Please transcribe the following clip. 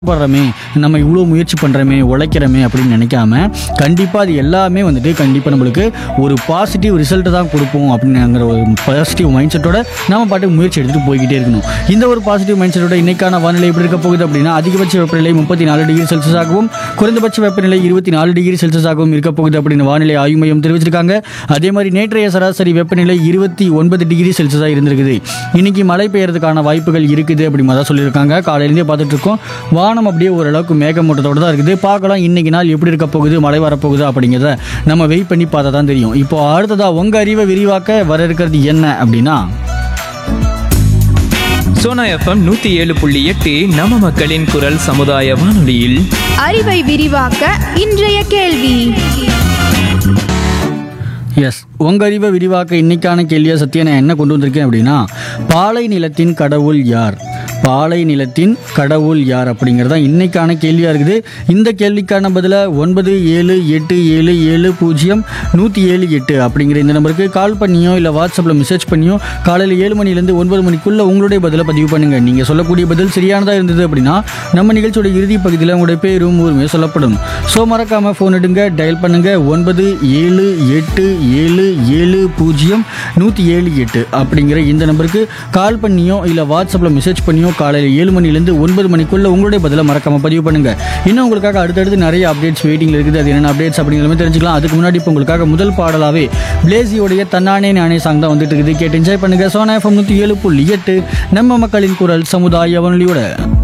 படுறோமே நம்ம இவ்வளோ முயற்சி பண்ணுறோமே உழைக்கிறோமே அப்படின்னு நினைக்காம கண்டிப்பாக அது எல்லாமே வந்துட்டு கண்டிப்பாக நம்மளுக்கு ஒரு பாசிட்டிவ் ரிசல்ட்டை தான் கொடுப்போம் அப்படிங்கிற ஒரு பாசிட்டிவ் மைண்ட் செட்டோட நம்ம பாட்டுக்கு முயற்சி எடுத்துகிட்டு போய்கிட்டே இருக்கணும் இந்த ஒரு பாசிட்டிவ் மைண்ட் செட்டோட இன்னைக்கான வானிலை எப்படி இருக்க போகுது அப்படின்னா அதிகபட்ச வெப்பநிலை முப்பத்தி நாலு டிகிரி செல்சியஸாகவும் குறைந்தபட்ச வெப்பநிலை இருபத்தி நாலு டிகிரி செல்சியஸாகவும் இருக்க போகுது அப்படின்னு வானிலை ஆய்வு மையம் தெரிவிச்சிருக்காங்க அதே மாதிரி நேற்றைய சராசரி வெப்பநிலை இருபத்தி ஒன்பது டிகிரி செல்சியஸாக இருந்திருக்குது இன்னைக்கு மழை பெய்யறதுக்கான வாய்ப்புகள் இருக்குது அப்படின்னு தான் சொல்லியிருக்காங்க காலையிலேருந்தே பார்த்துட்டு இருக்கோம் வானம் அப்படியே ஓரளவுக்கு மேகமூட்டத்தோட தான் இருக்குது பார்க்கலாம் இன்னைக்கு நாள் எப்படி இருக்க போகுது மழை வரப்போகுது அப்படிங்கிறத நம்ம வெயிட் பண்ணி பார்த்தா தான் தெரியும் இப்போ அடுத்ததா உங்க அறிவை விரிவாக்க வர இருக்கிறது என்ன அப்படின்னா சோனா எஃப்எம் நூத்தி ஏழு புள்ளி எட்டு நம்ம மக்களின் குரல் சமுதாய வானொலியில் அறிவை விரிவாக்க இன்றைய கேள்வி எஸ் உங்க அறிவை விரிவாக்க இன்னைக்கான கேள்வியா சத்தியா நான் என்ன கொண்டு வந்திருக்கேன் அப்படின்னா பாலை நிலத்தின் கடவுள் யார் பாலை நிலத்தின் கடவுள் யார் அப்படிங்கிறது தான் இன்னைக்கான கேள்வியாக இருக்குது இந்த கேள்விக்கான பதிலை ஒன்பது ஏழு எட்டு ஏழு ஏழு பூஜ்ஜியம் நூற்றி ஏழு எட்டு அப்படிங்கிற இந்த நம்பருக்கு கால் பண்ணியோ இல்லை வாட்ஸ்அப்பில் மெசேஜ் பண்ணியோ காலையில் ஏழு மணிலேருந்து ஒன்பது மணிக்குள்ளே உங்களுடைய பதிலை பதிவு பண்ணுங்கள் நீங்கள் சொல்லக்கூடிய பதில் சரியானதாக இருந்தது அப்படின்னா நம்ம நிகழ்ச்சியோட இறுதி பகுதியில் உங்களுடைய பேரும் ஊருமே சொல்லப்படும் ஸோ மறக்காமல் ஃபோன் எடுங்க டயல் பண்ணுங்கள் ஒன்பது ஏழு எட்டு ஏழு ஏழு பூஜ்ஜியம் நூற்றி ஏழு எட்டு அப்படிங்கிற இந்த நம்பருக்கு கால் பண்ணியோ இல்லை வாட்ஸ்அப்பில் மெசேஜ் பண்ணியோ காலையில் ஏழு மணிலேருந்து ஒன்பது மணிக்குள்ளே உங்களுடைய பதிலை மறக்காமல் பதிவு பண்ணுங்கள் இன்னும் உங்களுக்காக அடுத்தடுத்து நிறைய அப்டேட்ஸ் வெயிட்டிங்கில் இருக்குது அது என்னென்ன அப்டேட்ஸ் அப்படிங்கிறமே தெரிஞ்சுக்கலாம் அதுக்கு முன்னாடி இப்போ உங்களுக்காக முதல் பாடலாகவே பிளேசியோடைய தன்னானே நானே சாங் தான் வந்துட்டு இருக்குது கேட்டு என்ஜாய் பண்ணுங்கள் சோனா எஃப்எம் நூற்றி ஏழு புள்ளி எட்டு நம்ம மக்களின் குரல் சமுதாய வானொலியோட